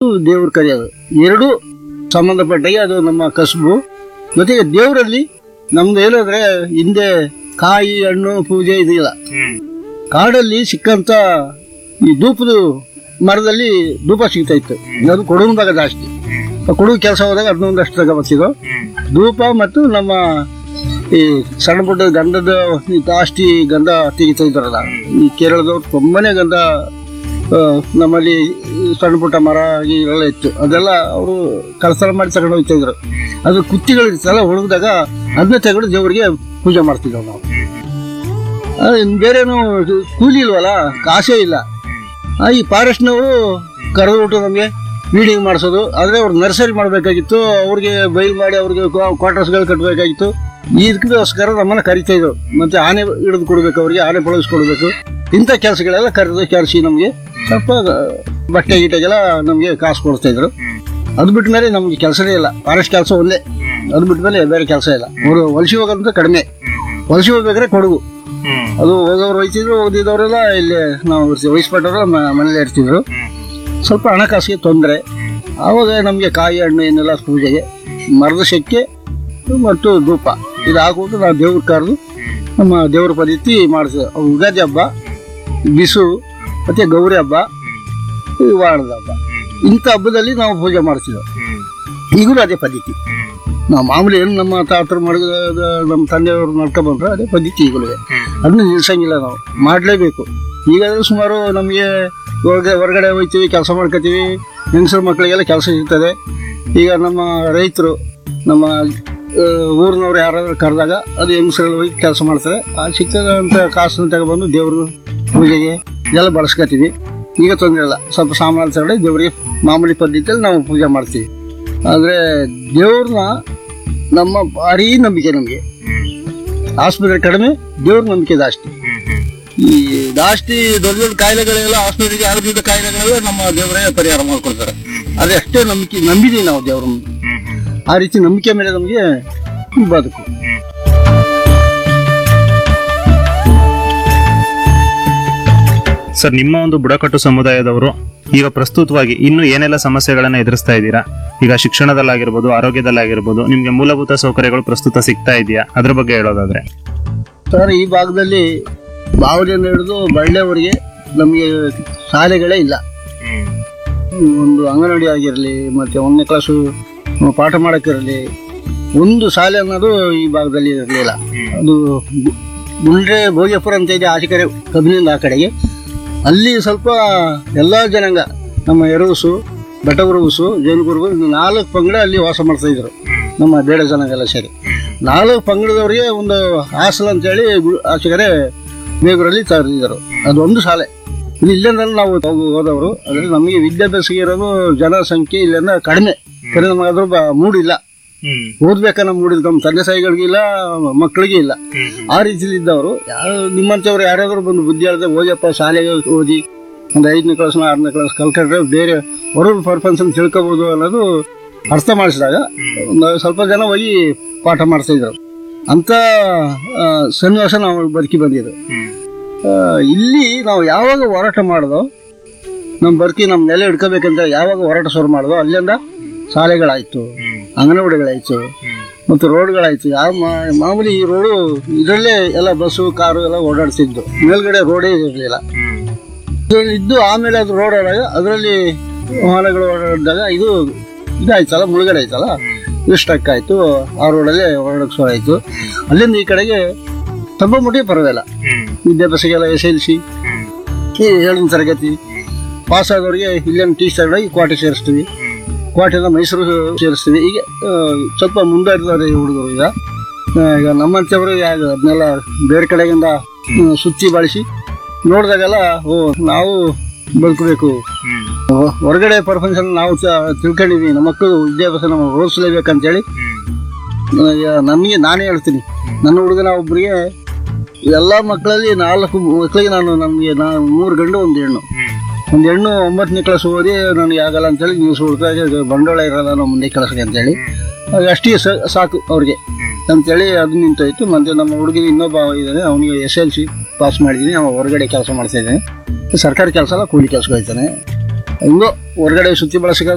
ದೇವ್ರ ಕರೆಯೋದು ಎರಡು ಸಂಬಂಧಪಟ್ಟಾಗೆ ಅದು ನಮ್ಮ ಕಸುಬು ಜೊತೆಗೆ ದೇವರಲ್ಲಿ ನಮ್ದು ಏನಂದ್ರೆ ಹಿಂದೆ ಕಾಯಿ ಹಣ್ಣು ಪೂಜೆ ಇದಿಲ್ಲ ಕಾಡಲ್ಲಿ ಸಿಕ್ಕಂತ ಈ ಧೂಪದ ಮರದಲ್ಲಿ ಧೂಪ ಸಿಗ್ತಾ ಇತ್ತು ಅದು ಕೊಡುವಂದಾಗ ಜಾಸ್ತಿ ಕೊಡುವ ಕೆಲಸ ಹೋದಾಗ ಅದನ್ನೊಂದಷ್ಟು ತಗ ಬರ್ತಿದ್ದು ಧೂಪ ಮತ್ತು ನಮ್ಮ ಈ ಸಣ್ಣ ಪುಟ್ಟ ಗಂಧದ ಈ ಜಾಸ್ತಿ ಗಂಧ ತೆಗಿತಾ ಇದ್ರಲ್ಲ ಈ ಕೇರಳದವ್ರು ತುಂಬಾನೇ ಗಂಧ ಆ, ನಮ್ಮಲ್ಲಿ ಈ ಸಣ್ಣ ಪುಟ್ಟ ಮರ ಈ ಎಲ್ಲ ಇತ್ತು ಅದೆಲ್ಲ ಅವರು ಕಲಸಲ ಮಾಡಿ ತಗೊಂಡು ಹೋಗ್ತಾ ಇದ್ರು ಅದು ಕುತ್ತಿಗಳು ಇರ್ತಲ್ಲ ಒಣಗಿದಾಗ ಅದನ್ನ ತಗೊಂಡು ದೇವರಿಗೆ ಪೂಜೆ ಮಾಡ್ತಿದ್ದೆವು ನಾವು ಆ, ಇನ್ ಬೇರೇನು ಇದು ಕೂಲಿ ಇಲ್ವಲ್ಲ ಕಾಸೇ ಇಲ್ಲ ಆ, ಈ ಫಾರೆಸ್ಟ್ನವರು ಕರೆದ್ಬಿಟ್ಟು ನಮಗೆ ವೀಡಿಂಗ್ ಮಾಡಿಸೋದು ಆದ್ರೆ ಅವ್ರು ನರ್ಸರಿ ಮಾಡಬೇಕಾಗಿತ್ತು ಅವ್ರಿಗೆ ಬೈಲ್ ಮಾಡಿ ಅವ್ರಿಗೆ ಕ್ವಾರ್ಟರ್ಸ್ಗಳು ಕಟ್ಟಬೇಕಾಗಿತ್ತು ಇದಕ್ಕೋಸ್ಕರ ನಮ್ಮನ್ನ ಕರಿತಾ ಇದ್ರು ಮತ್ತೆ ಆನೆ ಹಿಡಿದು ಕೊಡ್ಬೇಕು ಅವ್ರಿಗೆ ಆನೆ ಕೊಡಬೇಕು ಇಂಥ ಕೆಲಸಗಳೆಲ್ಲ ಕರೆದು ಕರೆಸಿ ನಮಗೆ ಸ್ವಲ್ಪ ಬಟ್ಟೆ ಗಿಟ್ಟೆಗೆಲ್ಲ ನಮಗೆ ಕಾಸು ಕೊಡ್ತಾ ಇದ್ರು ಅದು ಬಿಟ್ಟ ಮೇಲೆ ನಮ್ಗೆ ಕೆಲಸನೇ ಇಲ್ಲ ಫಾರೆಸ್ಟ್ ಕೆಲಸ ಒಂದೇ ಅದು ಬಿಟ್ಟ ಮೇಲೆ ಬೇರೆ ಕೆಲಸ ಇಲ್ಲ ಅವರು ವಲಸೆ ಹೋಗೋದಂತ ಕಡಿಮೆ ವಲಸೆ ಹೋಗ್ಬೇಕಾದ್ರೆ ಕೊಡಗು ಅದು ಹೋದವ್ರು ಹೋಯ್ತಿದ್ರು ಓದಿದವರೆಲ್ಲ ಇಲ್ಲಿ ನಾವು ಇರ್ತೀವಿ ವಯಸ್ಪಟ್ಟವರು ಮನೇಲಿ ಇರ್ತಿದ್ರು ಸ್ವಲ್ಪ ಹಣಕಾಸಿಗೆ ತೊಂದರೆ ಆವಾಗ ನಮಗೆ ಕಾಯಿ ಹಣ್ಣು ಏನೆಲ್ಲ ಪೂಜೆಗೆ ಮರದ ಸೆಕ್ಕೆ ಮತ್ತು ಧೂಪ ಇದು ಹಾಕ್ಬಿಟ್ಟು ನಾವು ದೇವ್ರ ಕರೆದು ನಮ್ಮ ದೇವ್ರ ಪದ್ಧತಿ ಮಾಡ್ತೀವಿ ಅವು ಯುಗಾದಿ ಹಬ್ಬ ಬಿಸು ಮತ್ತು ಗೌರಿ ಹಬ್ಬ ಈ ವಾರದ ಹಬ್ಬ ಇಂಥ ಹಬ್ಬದಲ್ಲಿ ನಾವು ಪೂಜೆ ಮಾಡ್ತಿದ್ದೆವು ಈಗಲೂ ಅದೇ ಪದ್ಧತಿ ನಾವು ಮಾಮೂಲಿ ಏನು ನಮ್ಮ ತಾತರು ಮಾಡಿದ ನಮ್ಮ ತಂದೆಯವರು ನಡ್ಕೊಂಡು ಬಂದ್ರೆ ಅದೇ ಪದ್ಧತಿ ಈಗಲೂ ಅದನ್ನ ನಿಲ್ಸಂಗಿಲ್ಲ ನಾವು ಮಾಡಲೇಬೇಕು ಈಗಾದ್ರೂ ಸುಮಾರು ನಮಗೆ ಹೊರಗೆ ಹೊರಗಡೆ ಹೋಗ್ತೀವಿ ಕೆಲಸ ಮಾಡ್ಕೋತೀವಿ ಹೆಂಗಸರ ಮಕ್ಕಳಿಗೆಲ್ಲ ಕೆಲಸ ಸಿಗ್ತದೆ ಈಗ ನಮ್ಮ ರೈತರು ನಮ್ಮ ಆ, ಊರಿನವ್ರು ಯಾರಾದ್ರೂ ಕರೆದಾಗ ಅದು ಹೆಂಗಸರಲ್ಲಿ ಹೋಗಿ ಕೆಲಸ ಮಾಡ್ತಾರೆ ಆ ಸಿಗ್ತದಂತ ಕಾಸನ್ನು ತಗೊಬಂದು ದೇವ್ರ ಪೂಜೆಗೆ ಇದೆಲ್ಲ ಬಳಸ್ಕೊತೀವಿ ಈಗ ತೊಂದರೆ ಇಲ್ಲ ಸ್ವಲ್ಪ ಸಾಮಾನು ತಗೊಂಡು ದೇವರಿಗೆ ಮಾಮೂಲಿ ಪದ್ಧತಿಯಲ್ಲಿ ನಾವು ಪೂಜೆ ಮಾಡ್ತೀವಿ ಆದರೆ ದೇವ್ರನ್ನ ನಮ್ಮ ಭಾರಿ ನಂಬಿಕೆ ನಮಗೆ ಆಸ್ಪತ್ರೆ ಕಡಿಮೆ ದೇವ್ರ ನಂಬಿಕೆ ಜಾಸ್ತಿ ಈ ಜಾಸ್ತಿ ದೊಡ್ಡ ದೊಡ್ಡ ಕಾಯಿಲೆಗಳೆಲ್ಲ ಆಸ್ಪತ್ರೆಗೆ ಆರೋಗ್ಯದ ಕಾಯಿಲೆಗಳೆಲ್ಲ ನಮ್ಮ ದೇವರೇ ಪರಿಹಾರ ಮಾಡ್ಕೊಳ್ತಾರೆ ಅದಷ್ಟೇ ನಂಬಿಕೆ ನಂಬಿದೀವಿ ನಾವು ದೇವ್ರನ್ನ ಆ ರೀತಿ ನಂಬಿಕೆ ಮೇಲೆ ನಮಗೆ ಬದುಕು ಸರ್ ನಿಮ್ಮ ಒಂದು ಬುಡಕಟ್ಟು ಸಮುದಾಯದವರು ಈಗ ಪ್ರಸ್ತುತವಾಗಿ ಇನ್ನು ಏನೆಲ್ಲ ಸಮಸ್ಯೆಗಳನ್ನ ಎದುರಿಸ್ತಾ ಇದ್ದೀರಾ ಈಗ ಶಿಕ್ಷಣದಲ್ಲಾಗಿರ್ಬೋದು ಆರೋಗ್ಯದಲ್ಲಾಗಿರ್ಬೋದು ನಿಮ್ಗೆ ಮೂಲಭೂತ ಸೌಕರ್ಯಗಳು ಪ್ರಸ್ತುತ ಸಿಗ್ತಾ ಇದೆಯಾ ಅದ್ರ ಬಗ್ಗೆ ಹೇಳೋದಾದ್ರೆ ಸರ್ ಈ ಭಾಗದಲ್ಲಿ ಬಾವಲಿಯಿಂದ ಹಿಡಿದು ಬಳ್ಳೆವರೆಗೆ ನಮಗೆ ಶಾಲೆಗಳೇ ಇಲ್ಲ ಒಂದು ಅಂಗನವಾಡಿ ಆಗಿರಲಿ ಮತ್ತೆ ಒಂದನೇ ಕ್ಲಾಸು ಪಾಠ ಮಾಡೋಕ್ಕಿರಲಿ ಒಂದು ಶಾಲೆ ಅನ್ನೋದು ಈ ಭಾಗದಲ್ಲಿ ಇರಲಿಲ್ಲ ಅದು ಗು- ಗುಂಡ್ರೆ ಭೋಗ್ಯಪುರ ಅಂತ ಇದೆ ಆಚೆ ಕಡೆ ಕಬ್ಬಿನಿಂದ ಆ ಕಡೆಗೆ ಅಲ್ಲಿ ಸ್ವಲ್ಪ ಎಲ್ಲ ಜನಾಂಗ ನಮ್ಮ ಎರವಸು ಬೆಟಗುರುಗುಸು ಜೈನಗುರುಗು ಇದು ನಾಲ್ಕು ಪಂಗಡ ಅಲ್ಲಿ ವಾಸ ಮಾಡ್ತಾ ಇದ್ರು ನಮ್ಮ ಬೇಡ ಜನಾಂಗ ಸೇರಿ ನಾಲ್ಕು ಪಂಗಡದವರಿಗೆ ಒಂದು ಹಾಸಲ್ ಅಂತೇಳಿ ಗು- ಆಚೆ ಕಡೆ ಬೇಗೂರಲ್ಲಿ ತರಿದ್ರು ಅದೊಂದು ಶಾಲೆ ಇದು ಇಲ್ಲಿಂದ ನಾವು ಹೋಗ್- ಹೋದವರು ಅದ್ರಲ್ಲಿ ನಮಗೆ ವಿದ್ಯಾಭ್ಯಾಸ ಇರೋದು ಜನಸಂಖ್ಯೆ ಇಲ್ಲಿಂದ ಕಡಿಮೆ ಕರೆ ನಮಗೆ ಅದ್ರ ಬ- ಮೂಡಿಲ್ಲ ಓದ್ಬೇಕನ್ನೋ ಮೂಡಿಲ್ಲ ನಮ್ಮ ತಂದೆ ತಾಯಿಗಳಿಗೆ ಇಲ್ಲ ಮಕ್ಕಳಿಗೆ ಇಲ್ಲ ಆ ರೀತಿಲಿ ಇದ್ದವರು ಯಾರು ನಿಮ್ಮಂಥವ್ರು ಯಾರಾದ್ರೂ ಬಂದು ಬುದ್ಧಿ ಹೇಳಿದ್ರೆ ಓದಿಯಪ್ಪ ಶಾಲೆಗೆ ಓದಿ ಒಂದು ಐದನೇ ಕ್ಲಾಸ್ ಆರನೇ ಕ್ಲಾಸ್ ಕಲ್ಕೊಂಡ್ರೆ ಬೇರೆ ಹೊರಗೆ ಪರ್ಫಾರ್ಮೆನ್ಸ್ ಅಂತ ತಿಳ್ಕೊಬೋದು ಅನ್ನೋದು ಅರ್ಥ ಮಾಡಿಸಿದಾಗ ಒಂದು ಸ್ವಲ್ಪ ಜನ ಹೋಗಿ ಪಾಠ ಮಾಡ್ತಾ ಇದ್ರು ಅಂತ ಆ, ಸನ್ನಿವಾಸ ನಾವು ಬದುಕಿ ಬಂದಿದ್ದು ಆ, ಇಲ್ಲಿ ನಾವು ಯಾವಾಗ ಹೋರಾಟ ಮಾಡ್ದೋ ನಮ್ಮ ಬದುಕಿ ನಮ್ಮ ನೆಲೆ ಹಿಡ್ಕೋಬೇಕಂತ ಯಾವಾಗ ಹೋರಾಟ ಶುರು ಮಾಡ್ದೋ ಅಲ್ಲಿಂದ ಶಾಲೆಗಳಾಯ್ತು ಅಂಗನವಾಡಿಗಳಾಯ್ತು ಮತ್ತು ರೋಡ್ಗಳಾಯ್ತು ಯಾವ ಮಾ- ಮಾಮೂಲಿ ಈ ರೋಡು ಇದರಲ್ಲೇ ಎಲ್ಲ ಬಸ್ಸು ಕಾರು ಎಲ್ಲ ಓಡಾಡ್ತಿದ್ದು ಮೇಲ್ಗಡೆ ರೋಡೇ ಇರಲಿಲ್ಲ ಇದ್ದು ಆಮೇಲೆ ಅದು ರೋಡ್ ಆದಾಗ ಅದರಲ್ಲಿ ವಾಹನಗಳು ಓಡಾಡಿದಾಗ ಇದು ಇದಾಯ್ತಲ್ಲ ಮುಳುಗಡೆ ಆಯ್ತಲ್ಲ ಇದು ಸ್ಟಕ್ ಆಯ್ತು ಆ ರೋಡಲ್ಲೇ ಓಡಾಡಕ್ಕೆ ಶುರು ಆಯ್ತು ಅಲ್ಲಿಂದ ಈ ಕಡೆಗೆ ತುಂಬ ಮುಟ್ಟಿಗೆ ಪರವಾಗಿಲ್ಲ ವಿದ್ಯಾಭ್ಯಾಸಕ್ಕೆಲ್ಲ ಎಸ್ ಎಲ್ ಸಿ ಏಳನೇ ತರಗತಿ ಪಾಸ್ ಆದವ್ರಿಗೆ ಇಲ್ಲೇನು ಟೀ ಆಗಿ ಕೋಟೆ ಸೇರಿಸ್ತೀವಿ ಕೋಟೆಯಿಂದ ಮೈಸೂರು ಸೇರಿಸ್ತೀವಿ ಈಗ ಆ, ಸ್ವಲ್ಪ ಮುಂದುವರಿದವ್ರೆ ಈ ಹುಡುಗರು ಈಗ ಆ, ಈಗ ನಮ್ಮಂಥವ್ರು ಯಾರು ಅದನ್ನೆಲ್ಲ ಬೇರೆ ಕಡೆಗಿಂದ ಆ, ಸುತ್ತಿ ಬಳಸಿ ನೋಡಿದಾಗೆಲ್ಲ ಓ ನಾವು ಬದುಕಬೇಕು ಹೊ- ಹೊರಗಡೆ ಪರ್ಫಾರ್ಮೆನ್ಸ್ ನಾವು ತ- ತಿಳ್ಕೊಂಡಿದ್ವಿ ನಮ್ಮ ಮಕ್ಕಳು ವಿದ್ಯಾಭ್ಯಾಸ ನಾವು ಓದಿಸ್ಲೇಬೇಕಂತೇಳಿ ನನಗೆ ನಾನೇ ಹೇಳ್ತೀನಿ ನನ್ನ ಹುಡುಗನ ಒಬ್ಬರಿಗೆ ಎಲ್ಲ ಮಕ್ಕಳಲ್ಲಿ ನಾಲ್ಕು ಮಕ್ಕಳಿಗೆ ನಾನು ನಮಗೆ ನಾನು ಮೂರು ಗಂಡು ಒಂದು ಹೆಣ್ಣು ಒಂದು ಹೆಣ್ಣು ಒಂಬತ್ತನೇ ಕ್ಲಾಸ್ ಓದಿ ನನಗೆ ಆಗಲ್ಲ ಅಂತೇಳಿ ನ್ಯೂಸ್ ಹುಡುಕಾಗ ಬಂಡವಾಳ ಇರಲ್ಲ ನಾವು ಮುಂದೆ ಕಳಿಸ್ಗೆ ಅಂತೇಳಿ ಅದು ಅಷ್ಟೇ ಸ- ಸಾಕು ಅವ್ರಿಗೆ ಅಂತೇಳಿ ಅದು ನಿಂತೋಯ್ತು ಮತ್ತೆ ನಮ್ಮ ಹುಡುಗಿನ ಇನ್ನೊಬ್ಬ ಇದ್ದಾನೆ ಅವನಿಗೆ ಎಸ್ ಎಲ್ ಸಿ ಪಾಸ್ ಮಾಡಿದ್ದೀನಿ ಅವ ಹೊರಗಡೆ ಕೆಲಸ ಮಾಡ್ತಾ ಇದ್ದಾನೆ ಸರ್ಕಾರಿ ಕೆಲಸ ಅಲ್ಲ ಕೂಲಿ ಕೆಲಸಕ್ಕೆ ಹೋಗ್ತಾನೆ ಹಿಂಗೋ ಹೊರಗಡೆ ಸುತ್ತಿ ಬಳಸಕ್ಕೆ